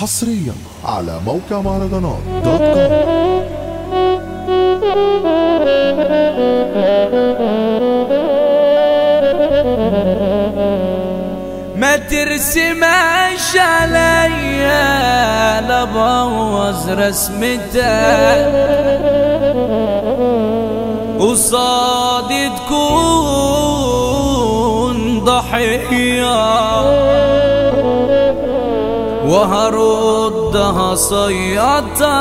حصريا على موقع مهرجانات دوت كوم ما ترسمش عليا لا بوظ رسمتك قصادي تكون ضحية وهردها صيادة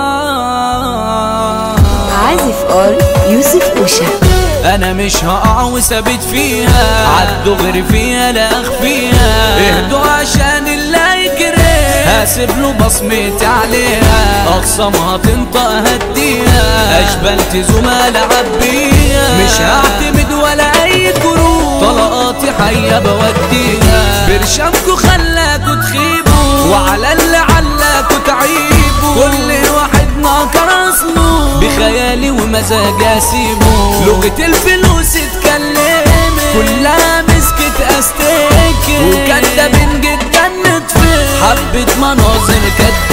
عازف ار يوسف اوشا انا مش هقع وثابت فيها عدوا غير فيها لا اخفيها اهدوا عشان اللي يجري هسيب له بصمتي عليها اقسمها تنطق هديها اشبلت زملاء عبيها مش هعتمد ولا اي كروت طلقاتي حية بوديها برشامكوا خلاكوا تخيبوا وعلى اللي علاكوا تعيبوا كل واحد ناكر اصله بخيالي ومزاج اسيبه لغة الفلوس اتكلمت كلها مسكت استيكت وكدابين جدا نطفي حبة مناظر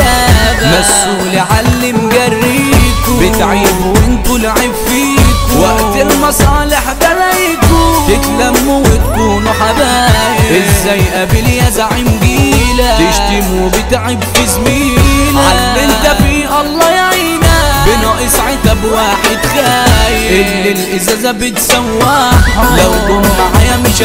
كدابة مسؤول علي مجريكوا بتعيبوا وانتوا العيب فيكوا وقت المصالح بلاقيكوا تتلموا وتكونوا حبايب ازاي قابل يا زعيم جيلة تشتم وبتعب في زميلة على انت فيه الله يعينك بناقص عتب واحد خايف اللي الازازة بتسوحه لو جم معايا مش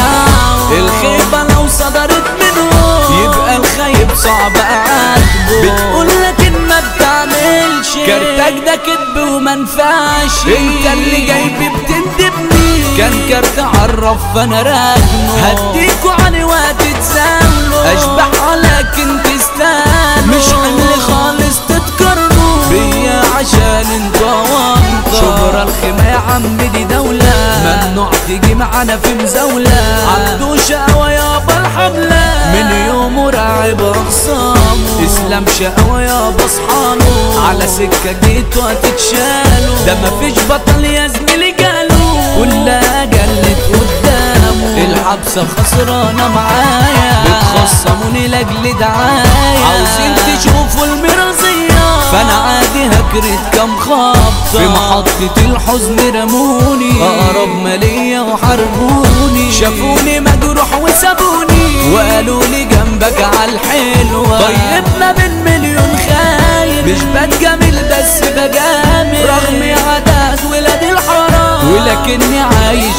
هرجعه الخيبة لو صدرت منه يبقى الخايب صعب اعاتبه بتقول لكن ما بتعملش كارتك ده كدب ومنفعش انت اللي جايبي بتندبني كان كارت عرف فانا راكنه هديكوا عن وقت تساولوا اشبح لكن تستاهلوا مش حمل خالص تتقارنوا بيا عشان انتوا وانطة شبرا الخيمة يا عم دي دولة ممنوع تيجي معانا في مزاولة عبدو شقوى يابا الحملة من يوم راعب اخصامه اسلام شقوى يابا اصحاله على سكة جيت وهتتشالوا ده مفيش بطل يا زميلي جاله كلها جلت قدامه الحبسة خسرانة معايا بتخصموني لاجل دعاية عاوزين تشوفوا المرازية فانا عادي هكرت كام خبطة في محطة الحزن رموني اقرب مالية وحربوني شافوني مجروح وسابوني وقالوا لي جنبك عالحلوة طيب ما بين مليون خاين مش بتجامل بس بجامل رغم عدد ولاد الحرام ولكني عايش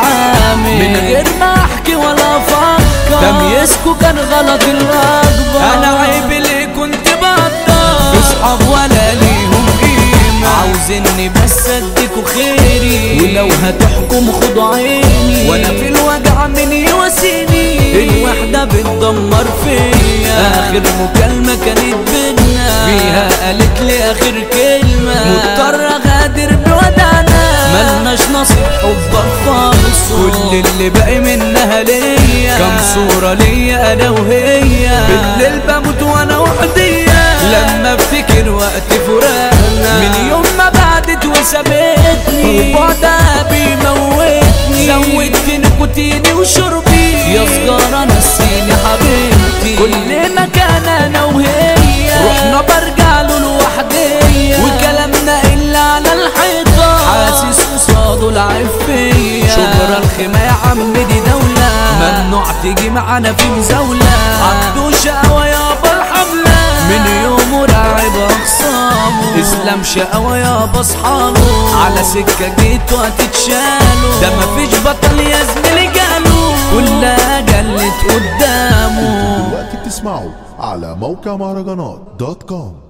بتعامل من غير ما احكي ولا افكر تمييزكوا كان غلط الرغبة انا عيب اللي كنت بقدر في صحاب ولا ليهم قيمة عاوزني بس اديكوا خيري ولو هتحكم خدوا عيني وانا في الوجع من يواسيني الوحدة بتدمر فيا اخر مكالمة كانت بينا فيها قالت لي اخر كلمة مضطر اغادر بودعنا ملناش نصيب حبك خالص كل اللي باقي منها ليا كم صورة ليا انا وهي بالليل بموت وانا وحدية لما افتكر وقت فراقنا من يوم ما بعدت وسابتني وبعدها بيموتني زودت نيكوتيني وشربي يا سجارة نسيني حبيبتي كل مكان انا وهي رحنا برجع له لوحدي وكلامنا الا على الحيطة حاسس قصاده العيب فيا شبرا الخيمة يا عم دي دولة ممنوع تيجي معانا في مزاولة عبدو شقوى يابا الحملة من يوم راعب اخصامه اسلام شقوى يابا اصحابه على سكة جيت وهتتشالوا ده مفيش بطل يا زميلي جاله كلها جلت قدامه دلوقتي بتسمعوا على موقع مهرجانات دوت كوم